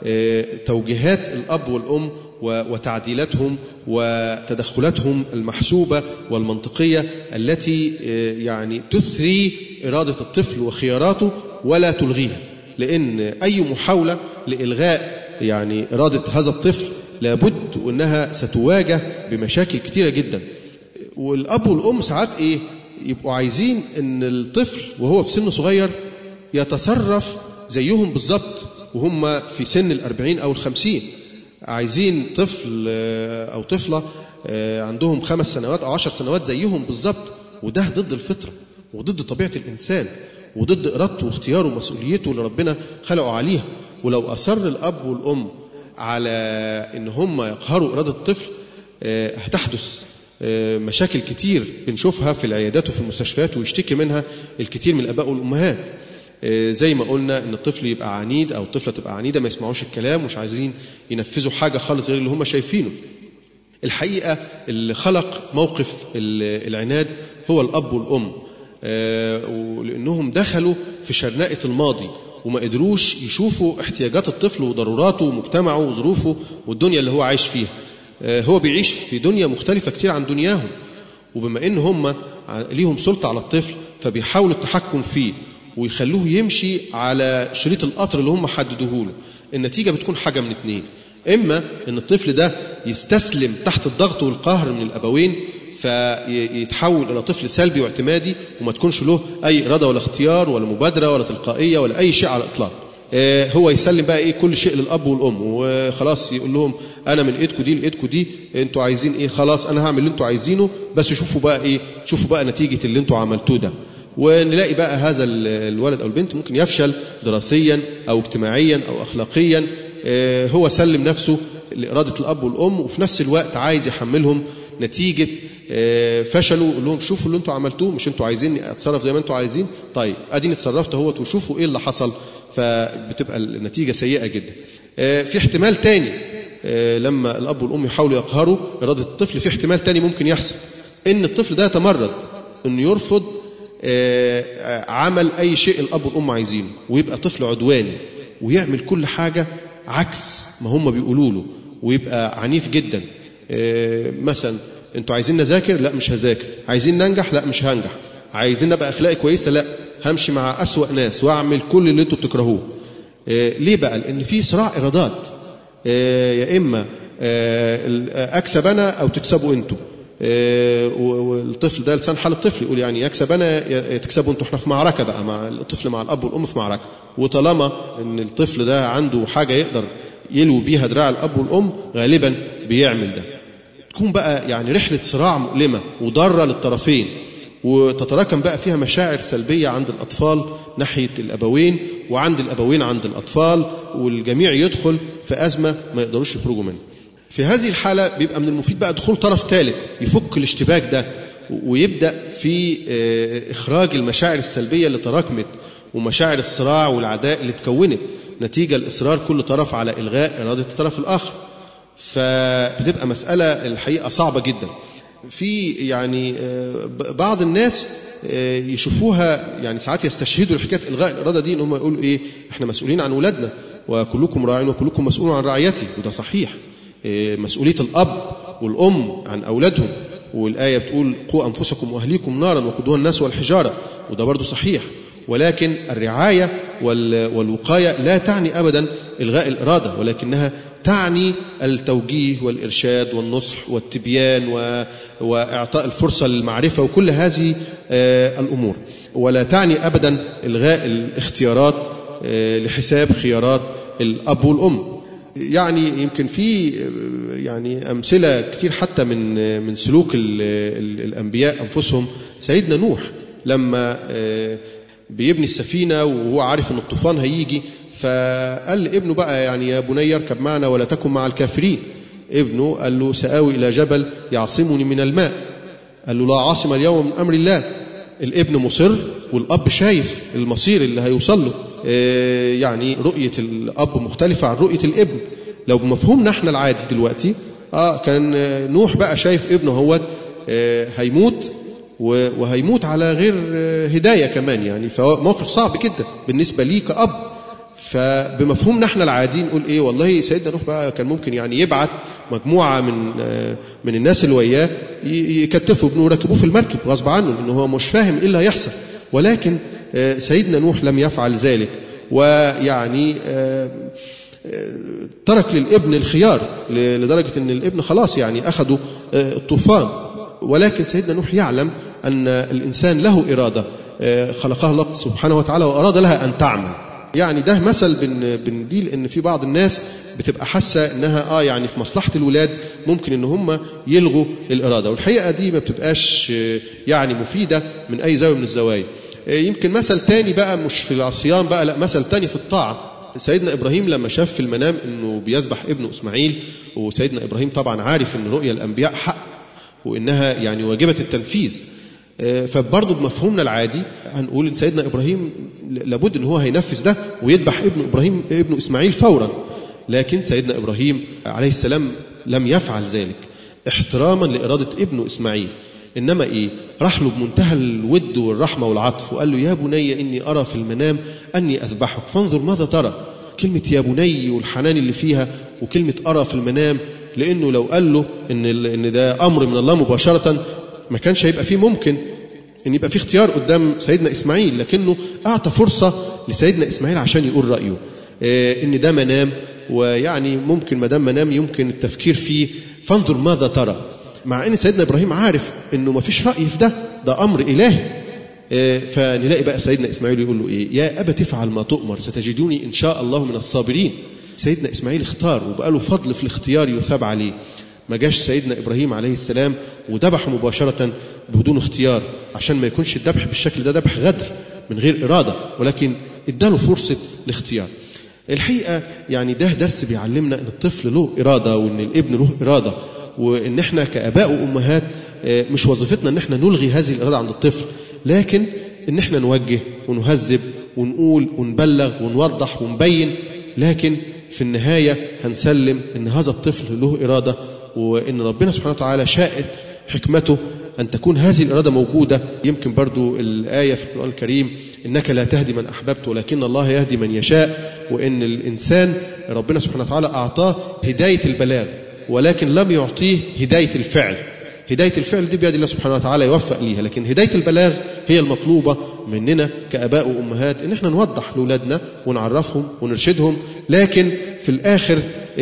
A: توجيهات الأب والأم وتعديلاتهم وتدخلاتهم المحسوبة والمنطقية التي يعني تثري إرادة الطفل وخياراته ولا تلغيها لأن أي محاولة لإلغاء يعني إرادة هذا الطفل لابد وأنها ستواجه بمشاكل كتيرة جدا والأب والأم ساعات إيه يبقوا عايزين ان الطفل وهو في سن صغير يتصرف زيهم بالظبط وهم في سن الأربعين أو الخمسين عايزين طفل أو طفلة عندهم خمس سنوات أو عشر سنوات زيهم بالظبط وده ضد الفطرة وضد طبيعة الإنسان وضد إرادته واختياره ومسؤوليته اللي ربنا خلقه عليها ولو أصر الأب والأم على إن هم يقهروا إرادة الطفل هتحدث مشاكل كتير بنشوفها في العيادات وفي المستشفيات ويشتكي منها الكثير من الآباء والأمهات زي ما قلنا ان الطفل يبقى عنيد او الطفله تبقى عنيده ما يسمعوش الكلام مش عايزين ينفذوا حاجه خالص غير اللي هم شايفينه الحقيقه اللي خلق موقف العناد هو الاب والام ولانهم دخلوا في شرنقه الماضي وما قدروش يشوفوا احتياجات الطفل وضروراته ومجتمعه وظروفه والدنيا اللي هو عايش فيها هو بيعيش في دنيا مختلفه كتير عن دنياهم وبما ان هم ليهم سلطه على الطفل فبيحاولوا التحكم فيه ويخلوه يمشي على شريط القطر اللي هم حددوه له النتيجة بتكون حاجة من اتنين إما أن الطفل ده يستسلم تحت الضغط والقهر من الأبوين فيتحول إلى طفل سلبي واعتمادي وما تكونش له أي إرادة ولا اختيار ولا مبادرة ولا تلقائية ولا أي شيء على الإطلاق هو يسلم بقى ايه كل شيء للاب والام وخلاص يقول لهم انا من ايدكم دي لايدكم دي انتوا عايزين ايه خلاص انا هعمل اللي انتوا عايزينه بس شوفوا بقى ايه شوفوا بقى نتيجه اللي انتوا عملتوه ده ونلاقي بقى هذا الولد أو البنت ممكن يفشل دراسيا أو اجتماعيا أو أخلاقيا هو سلم نفسه لإرادة الأب والأم وفي نفس الوقت عايز يحملهم نتيجة فشلوا يقول لهم شوفوا اللي انتوا عملتوه مش انتوا عايزين اتصرف زي ما انتوا عايزين طيب اديني اتصرفت اهوت وشوفوا ايه اللي حصل فبتبقى النتيجة سيئة جدا في احتمال تاني لما الأب والأم يحاولوا يقهروا إرادة الطفل في احتمال تاني ممكن يحصل إن الطفل ده يتمرد إنه يرفض عمل أي شيء الأب والأم عايزينه ويبقى طفل عدواني ويعمل كل حاجة عكس ما هم بيقولوا له ويبقى عنيف جدا مثلا انتوا عايزين نذاكر لا مش هذاكر عايزين ننجح لا مش هنجح عايزين نبقى اخلاقي كويسه لا همشي مع اسوا ناس واعمل كل اللي انتوا بتكرهوه ليه بقى لان في صراع ارادات يا اما اكسب انا او تكسبوا انتوا والطفل ده لسان حال الطفل يقول يعني يكسب انا يا تكسبوا انتوا احنا في معركه بقى مع الطفل مع الاب والام في معركه وطالما ان الطفل ده عنده حاجه يقدر يلوي بيها دراع الاب والام غالبا بيعمل ده تكون بقى يعني رحله صراع مؤلمه وضاره للطرفين وتتراكم بقى فيها مشاعر سلبيه عند الاطفال ناحيه الابوين وعند الابوين عند الاطفال والجميع يدخل في ازمه ما يقدروش يخرجوا منها في هذه الحالة بيبقى من المفيد بقى دخول طرف ثالث يفك الاشتباك ده ويبدأ في إخراج المشاعر السلبية اللي تراكمت ومشاعر الصراع والعداء اللي اتكونت نتيجة الإصرار كل طرف على إلغاء إرادة الطرف الآخر فبتبقى مسألة الحقيقة صعبة جدا في يعني بعض الناس يشوفوها يعني ساعات يستشهدوا لحكايه الغاء الاراده دي ان هم يقولوا ايه احنا مسؤولين عن اولادنا وكلكم راع وكلكم مسؤول عن رعيته وده صحيح مسؤولية الأب والأم عن أولادهم والآية بتقول قوا أنفسكم وأهليكم نارا وقودها الناس والحجارة وده برضو صحيح ولكن الرعاية والوقاية لا تعني أبدا إلغاء الإرادة ولكنها تعني التوجيه والإرشاد والنصح والتبيان وإعطاء الفرصة للمعرفة وكل هذه الأمور ولا تعني أبدا إلغاء الاختيارات لحساب خيارات الأب والأم يعني يمكن في يعني امثله كتير حتى من من سلوك الانبياء انفسهم سيدنا نوح لما بيبني السفينه وهو عارف ان الطوفان هيجي فقال لابنه بقى يعني يا بني اركب معنا ولا تكن مع الكافرين ابنه قال له سآوي إلى جبل يعصمني من الماء قال له لا عاصم اليوم من أمر الله الابن مصر والأب شايف المصير اللي هيوصل له يعني رؤية الأب مختلفة عن رؤية الابن لو بمفهومنا احنا العادي دلوقتي اه كان نوح بقى شايف ابنه هو هيموت وهيموت على غير هداية كمان يعني فموقف صعب جدا بالنسبة لي كأب فبمفهومنا احنا العادي نقول ايه والله سيدنا نوح بقى كان ممكن يعني يبعت مجموعة من من الناس اللي وياه يكتفوا ابنه ويركبوه في المركب غصب عنه لأنه هو مش فاهم ايه اللي هيحصل ولكن سيدنا نوح لم يفعل ذلك ويعني ترك للابن الخيار لدرجة أن الابن خلاص يعني أخذوا الطوفان ولكن سيدنا نوح يعلم أن الإنسان له إرادة خلقها الله سبحانه وتعالى وأراد لها أن تعمل يعني ده مثل بنديل ان في بعض الناس بتبقى حاسه انها اه يعني في مصلحه الولاد ممكن ان هم يلغوا الاراده والحقيقه دي ما بتبقاش يعني مفيده من اي زاويه من الزوايا يمكن مثل تاني بقى مش في العصيان بقى لا مثل تاني في الطاعه سيدنا ابراهيم لما شاف في المنام انه بيذبح ابنه اسماعيل وسيدنا ابراهيم طبعا عارف ان رؤيا الانبياء حق وانها يعني واجبه التنفيذ فبرضه بمفهومنا العادي هنقول ان سيدنا ابراهيم لابد ان هو هينفذ ده ويذبح ابن ابراهيم ابن اسماعيل فورا لكن سيدنا ابراهيم عليه السلام لم يفعل ذلك احتراما لاراده ابنه اسماعيل انما ايه راح له بمنتهى الود والرحمه والعطف وقال له يا بني اني ارى في المنام اني اذبحك فانظر ماذا ترى كلمه يا بني والحنان اللي فيها وكلمه ارى في المنام لانه لو قال له ان ان ده امر من الله مباشره ما كانش هيبقى فيه ممكن ان يبقى فيه اختيار قدام سيدنا اسماعيل لكنه اعطى فرصه لسيدنا اسماعيل عشان يقول رايه إيه ان ده منام ويعني ممكن ما دام منام يمكن التفكير فيه فانظر ماذا ترى مع ان سيدنا ابراهيم عارف انه ما فيش راي في ده ده امر الهي إيه فنلاقي بقى سيدنا اسماعيل يقول له ايه يا ابا تفعل ما تؤمر ستجدوني ان شاء الله من الصابرين سيدنا اسماعيل اختار وبقى له فضل في الاختيار يثاب عليه ما جاش سيدنا ابراهيم عليه السلام وذبحه مباشره بدون اختيار عشان ما يكونش الذبح بالشكل ده ذبح غدر من غير اراده ولكن اداله فرصه الاختيار. الحقيقه يعني ده درس بيعلمنا ان الطفل له اراده وان الابن له اراده وان احنا كاباء وامهات مش وظيفتنا ان احنا نلغي هذه الاراده عند الطفل لكن ان احنا نوجه ونهذب ونقول ونبلغ ونوضح ونبين لكن في النهايه هنسلم ان هذا الطفل له اراده وان ربنا سبحانه وتعالى شاءت حكمته أن تكون هذه الإرادة موجودة يمكن برضو الآية في القرآن الكريم إنك لا تهدي من أحببت ولكن الله يهدي من يشاء وإن الإنسان ربنا سبحانه وتعالى أعطاه هداية البلاغ ولكن لم يعطيه هداية الفعل هداية الفعل دي بيد الله سبحانه وتعالى يوفق ليها لكن هداية البلاغ هي المطلوبة مننا كأباء وأمهات إن احنا نوضح لأولادنا ونعرفهم ونرشدهم لكن في الآخر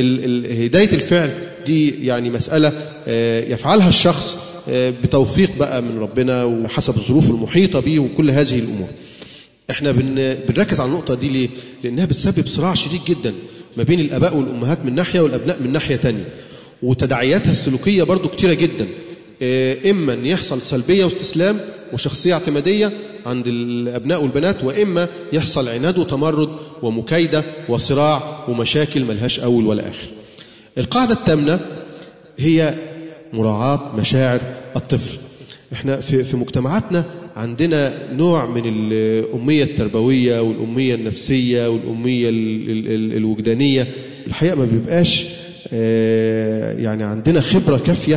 A: هداية الفعل دي يعني مسألة يفعلها الشخص بتوفيق بقى من ربنا وحسب الظروف المحيطة به وكل هذه الأمور احنا بن بنركز على النقطة دي ليه؟ لأنها بتسبب صراع شديد جدا ما بين الآباء والأمهات من ناحية والأبناء من ناحية تانية وتداعياتها السلوكية برضو كتيرة جدا إما أن يحصل سلبية واستسلام وشخصية اعتمادية عند الأبناء والبنات وإما يحصل عناد وتمرد ومكايدة وصراع ومشاكل ملهاش أول ولا آخر القاعدة الثامنة هي مراعاة مشاعر الطفل احنا في في مجتمعاتنا عندنا نوع من الأمية التربوية والأمية النفسية والأمية الوجدانية الحقيقة ما بيبقاش يعني عندنا خبرة كافية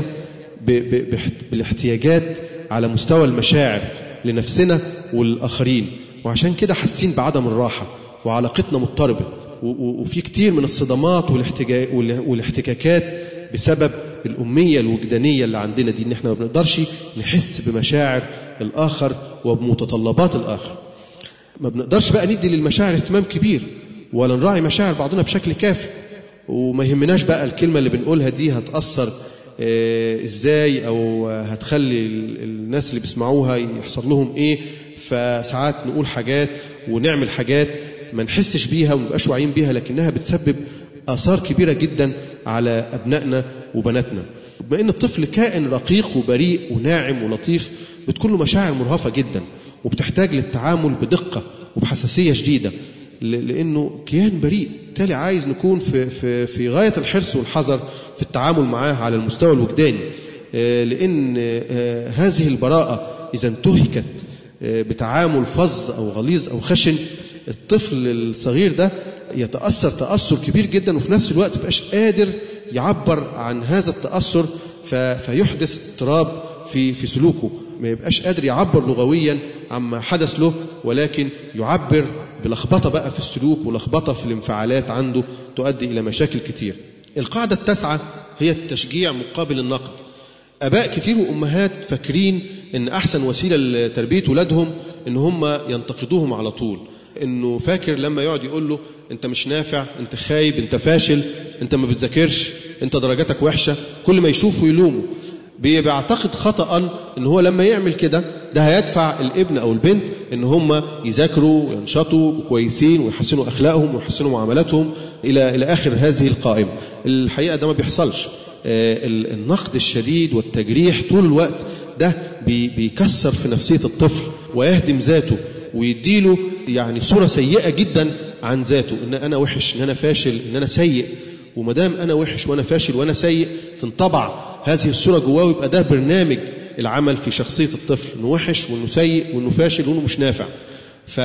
A: بالاحتياجات على مستوى المشاعر لنفسنا والآخرين وعشان كده حاسين بعدم الراحة وعلاقتنا مضطربة وفي كتير من الصدمات والاحتكاكات بسبب الأمية الوجدانية اللي عندنا دي إن إحنا ما بنقدرش نحس بمشاعر الآخر وبمتطلبات الآخر ما بنقدرش بقى ندي للمشاعر اهتمام كبير ولا نراعي مشاعر بعضنا بشكل كافي وما يهمناش بقى الكلمة اللي بنقولها دي هتأثر آه ازاي او هتخلي الناس اللي بيسمعوها يحصل لهم ايه فساعات نقول حاجات ونعمل حاجات ما نحسش بيها وما نبقاش واعيين بيها لكنها بتسبب آثار كبيرة جدا على أبنائنا وبناتنا بما أن الطفل كائن رقيق وبريء وناعم ولطيف بتكون له مشاعر مرهفة جدا وبتحتاج للتعامل بدقة وبحساسية شديدة لأنه كيان بريء بالتالي عايز نكون في, في, في غاية الحرص والحذر في التعامل معاه على المستوى الوجداني لأن هذه البراءة إذا انتهكت بتعامل فظ أو غليظ أو خشن الطفل الصغير ده يتأثر تأثر كبير جدا وفي نفس الوقت مبقاش قادر يعبر عن هذا التأثر فيحدث اضطراب في في سلوكه ما يبقاش قادر يعبر لغويا عما حدث له ولكن يعبر بلخبطه بقى في السلوك ولخبطه في الانفعالات عنده تؤدي الى مشاكل كتير. القاعده التاسعه هي التشجيع مقابل النقد. اباء كتير وامهات فاكرين ان احسن وسيله لتربيه ولادهم ان هم ينتقدوهم على طول. انه فاكر لما يقعد يقول له انت مش نافع انت خايب انت فاشل انت ما بتذاكرش انت درجاتك وحشه كل ما يشوفه يلومه بيعتقد خطأ ان هو لما يعمل كده ده هيدفع الابن او البنت ان هم يذاكروا وينشطوا كويسين ويحسنوا اخلاقهم ويحسنوا معاملاتهم الى الى اخر هذه القائمه. الحقيقه ده ما بيحصلش. النقد الشديد والتجريح طول الوقت ده بيكسر في نفسيه الطفل ويهدم ذاته ويديله يعني صوره سيئه جدا عن ذاته ان انا وحش ان انا فاشل ان انا سيء وما دام انا وحش وانا فاشل وانا سيء تنطبع هذه الصوره جواه ويبقى ده برنامج العمل في شخصيه الطفل انه وحش وانه سيء وانه فاشل وانه مش نافع. ف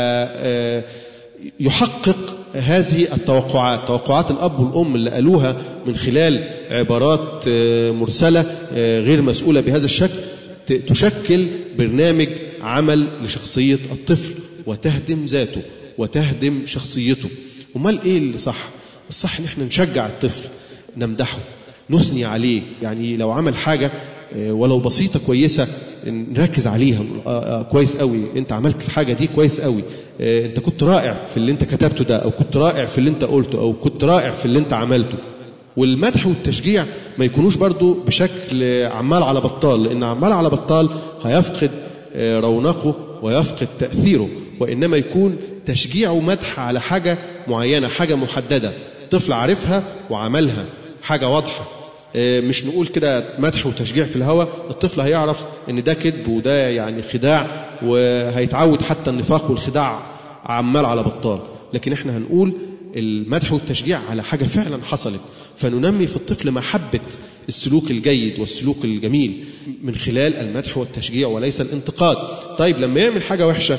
A: يحقق هذه التوقعات توقعات الأب والأم اللي قالوها من خلال عبارات مرسلة غير مسؤولة بهذا الشكل تشكل برنامج عمل لشخصية الطفل وتهدم ذاته وتهدم شخصيته امال ايه اللي صح الصح ان احنا نشجع الطفل نمدحه نثني عليه يعني لو عمل حاجه ولو بسيطه كويسه نركز عليها كويس قوي انت عملت الحاجه دي كويس قوي انت كنت رائع في اللي انت كتبته ده او كنت رائع في اللي انت قلته او كنت رائع في اللي انت عملته والمدح والتشجيع ما يكونوش برضو بشكل عمال على بطال لان عمال على بطال هيفقد رونقه ويفقد تاثيره وإنما يكون تشجيع ومدح على حاجة معينة حاجة محددة طفل عارفها وعملها حاجة واضحة مش نقول كده مدح وتشجيع في الهوى الطفل هيعرف ان ده كذب وده يعني خداع وهيتعود حتى النفاق والخداع عمال على بطال لكن احنا هنقول المدح والتشجيع على حاجة فعلا حصلت فننمي في الطفل محبة السلوك الجيد والسلوك الجميل من خلال المدح والتشجيع وليس الانتقاد طيب لما يعمل حاجة وحشة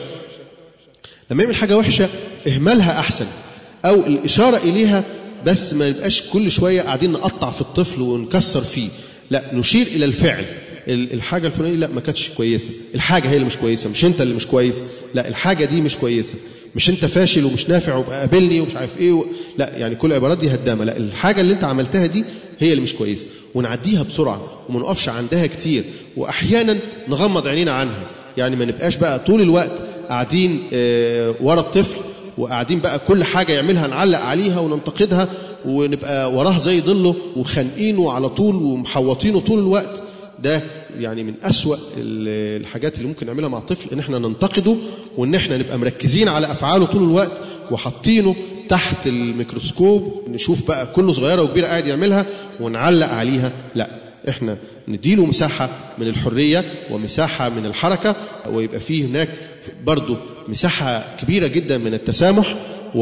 A: لما يعمل حاجة وحشة اهملها أحسن أو الإشارة إليها بس ما نبقاش كل شوية قاعدين نقطع في الطفل ونكسر فيه لا نشير إلى الفعل الحاجة الفلانية لا ما كانتش كويسة الحاجة هي اللي مش كويسة مش أنت اللي مش كويس لا الحاجة دي مش كويسة مش أنت فاشل ومش نافع وبقى قابلني ومش عارف إيه و... لا يعني كل العبارات دي هدامة لا الحاجة اللي أنت عملتها دي هي اللي مش كويسة ونعديها بسرعة وما نقفش عندها كتير وأحيانا نغمض عينينا عنها يعني ما نبقاش بقى طول الوقت قاعدين ورا الطفل وقاعدين بقى كل حاجة يعملها نعلق عليها وننتقدها ونبقى وراه زي ظله وخانقينه على طول ومحوطينه طول الوقت ده يعني من أسوأ الحاجات اللي ممكن نعملها مع الطفل ان احنا ننتقده وان احنا نبقى مركزين على افعاله طول الوقت وحاطينه تحت الميكروسكوب نشوف بقى كل صغيره وكبيره قاعد يعملها ونعلق عليها لا احنا نديله مساحة من الحرية ومساحة من الحركة ويبقى فيه هناك برضو مساحة كبيرة جدا من التسامح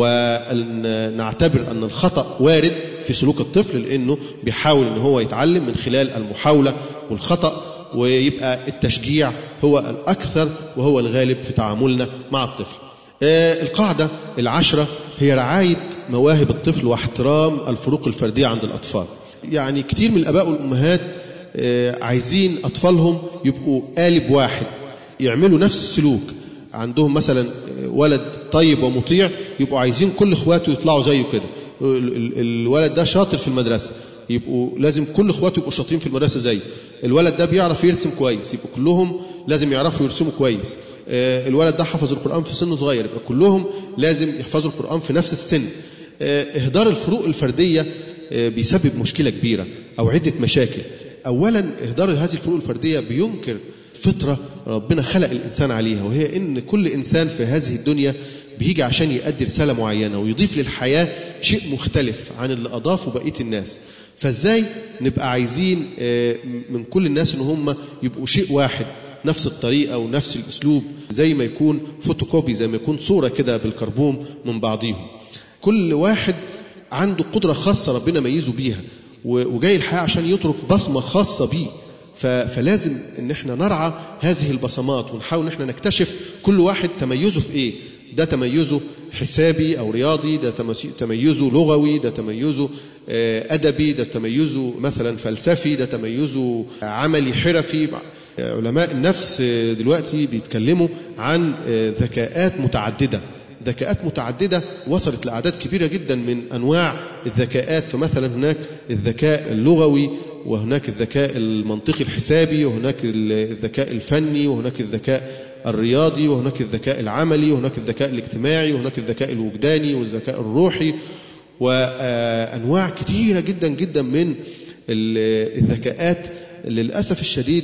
A: ونعتبر أن الخطأ وارد في سلوك الطفل لأنه بيحاول أن هو يتعلم من خلال المحاولة والخطأ ويبقى التشجيع هو الأكثر وهو الغالب في تعاملنا مع الطفل القاعدة العشرة هي رعاية مواهب الطفل واحترام الفروق الفردية عند الأطفال يعني كتير من الآباء والأمهات عايزين أطفالهم يبقوا قالب واحد يعملوا نفس السلوك عندهم مثلا ولد طيب ومطيع يبقوا عايزين كل اخواته يطلعوا زيه كده الولد ده شاطر في المدرسة يبقوا لازم كل اخواته يبقوا شاطرين في المدرسة زيه الولد ده بيعرف يرسم كويس يبقوا كلهم لازم يعرفوا يرسموا كويس الولد ده حفظ القرآن في سن صغير يبقى كلهم لازم يحفظوا القرآن في نفس السن إهدار الفروق الفردية بيسبب مشكلة كبيرة أو عدة مشاكل أولا إهدار هذه الفروق الفردية بينكر فطرة ربنا خلق الإنسان عليها وهي إن كل إنسان في هذه الدنيا بيجي عشان يؤدي رسالة معينة ويضيف للحياة شيء مختلف عن اللي أضافه بقية الناس فازاي نبقى عايزين من كل الناس ان هم يبقوا شيء واحد نفس الطريقة ونفس الأسلوب زي ما يكون فوتوكوبي زي ما يكون صورة كده بالكربون من بعضيهم كل واحد عنده قدرة خاصة ربنا ميزه بيها وجاي الحياة عشان يترك بصمة خاصة بيه فلازم ان احنا نرعى هذه البصمات ونحاول ان احنا نكتشف كل واحد تميزه في ايه ده تميزه حسابي او رياضي ده تميزه لغوي ده تميزه ادبي ده تميزه مثلا فلسفي ده تميزه عملي حرفي علماء النفس دلوقتي بيتكلموا عن ذكاءات متعدده ذكاءات متعددة وصلت لأعداد كبيرة جدا من أنواع الذكاءات فمثلا هناك الذكاء اللغوي وهناك الذكاء المنطقي الحسابي وهناك الذكاء الفني وهناك الذكاء الرياضي وهناك الذكاء العملي وهناك الذكاء الاجتماعي وهناك الذكاء الوجداني والذكاء الروحي وأنواع كثيرة جدا جدا من الذكاءات للأسف الشديد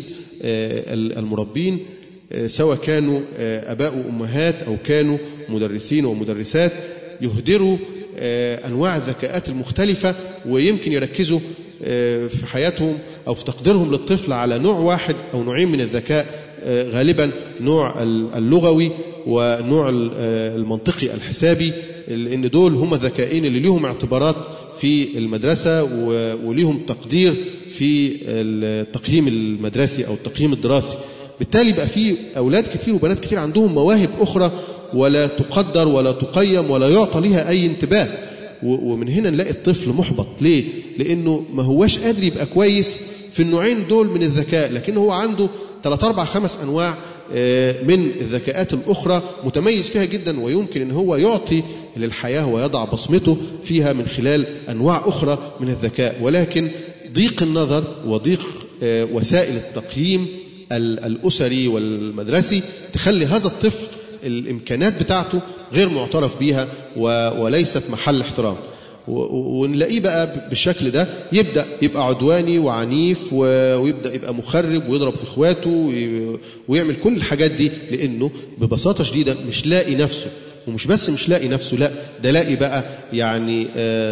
A: المربين سواء كانوا أباء وأمهات أو كانوا مدرسين ومدرسات يهدروا أنواع الذكاءات المختلفة ويمكن يركزوا في حياتهم أو في تقديرهم للطفل على نوع واحد أو نوعين من الذكاء غالبا نوع اللغوي ونوع المنطقي الحسابي لأن دول هم الذكائين اللي ليهم اعتبارات في المدرسة وليهم تقدير في التقييم المدرسي أو التقييم الدراسي بالتالي بقى في أولاد كتير وبنات كتير عندهم مواهب أخرى ولا تقدر ولا تقيم ولا يعطى لها أي انتباه ومن هنا نلاقي الطفل محبط ليه؟ لأنه ما هواش قادر يبقى كويس في النوعين دول من الذكاء لكن هو عنده ثلاث أربع خمس أنواع من الذكاءات الأخرى متميز فيها جدا ويمكن أن هو يعطي للحياة ويضع بصمته فيها من خلال أنواع أخرى من الذكاء ولكن ضيق النظر وضيق وسائل التقييم الأسري والمدرسي تخلي هذا الطفل الإمكانات بتاعته غير معترف بيها وليست محل احترام ونلاقيه بقى بالشكل ده يبدا يبقى عدواني وعنيف ويبدا يبقى مخرب ويضرب في اخواته ويعمل كل الحاجات دي لانه ببساطه شديده مش لاقي نفسه ومش بس مش لاقي نفسه لا ده لاقي بقى يعني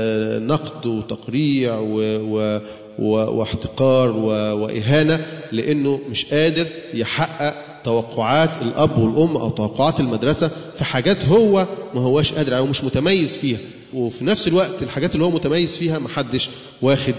A: نقد وتقريع و واحتقار واهانه لانه مش قادر يحقق توقعات الاب والام او توقعات المدرسه في حاجات هو ما هواش قادر او مش متميز فيها وفي نفس الوقت الحاجات اللي هو متميز فيها محدش واخد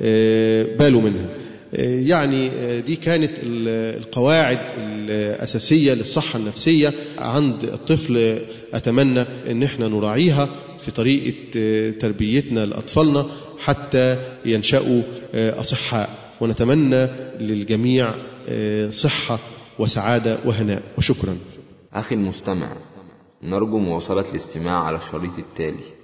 A: باله منها يعني دي كانت القواعد الأساسية للصحة النفسية عند الطفل أتمنى أن احنا نراعيها في طريقة تربيتنا لأطفالنا حتى ينشأوا أصحاء ونتمنى للجميع صحة وسعادة وهناء وشكرا
B: أخي المستمع نرجو مواصلة الاستماع على الشريط التالي